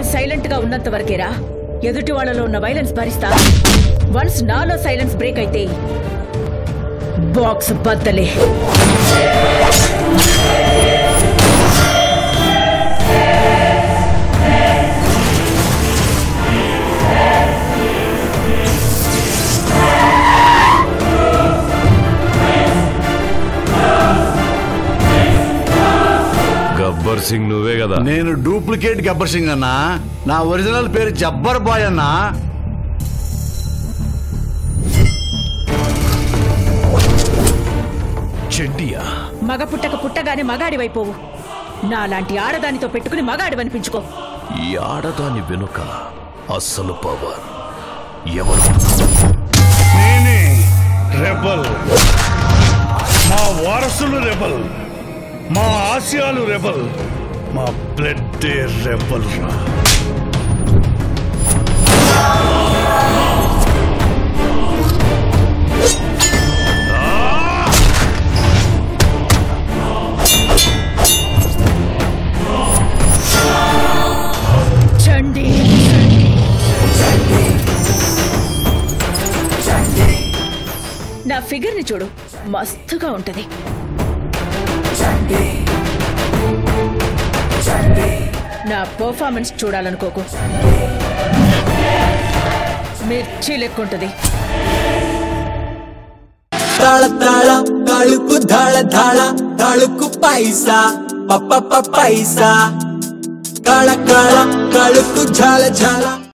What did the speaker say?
silent గా ఉన్నంత వరకేరా ఎదుటి వాళ్ళలో ఉన్న వైలెన్స్ భరిస్తా వన్స్ నాలో సైలెన్స్ బ్రేక్ అయితే బాక్స్ బద్దలే గబ్బర్ సింగ్ నువ్వే కదా నేను డూప్లికేట్ గబ్బర్ సింగ్ అన్నా నా ఒరిజినల్ పేరు జబ్బర్ బాయ్ అన్నా చెడ్డియా మగ పుట్టక పుట్టగానే మగాడివైపోవు నాలాంటి ఆడదానితో పెట్టుకుని మగాడి అనిపించుకో ఈ ఆడదాని వెనుక అస్సలు పవర్ ఎవరు నేనే రెబల్ మా వారసులు రెబల్ మా ఆశయాలు రెబల్ మా బ్లడ్ రెబల్ రా చండి నా ఫిగర్ ని చూడు మస్తుగా ఉంటది నా పర్ఫార్మెన్స్ చూడాలనుకోకు మిర్చి లెక్కుంటది ತಾಳ ತಾಳ ತಾಳುಕು ಧಾಳ ಧಾಳ ತಾಳುಕು ಪೈಸ ಪಪ್ಪ ಪೈಸ ಕಾಳ ಕಾಳ ಕಾಳುಕು ಝಾಳ ಝಾಳ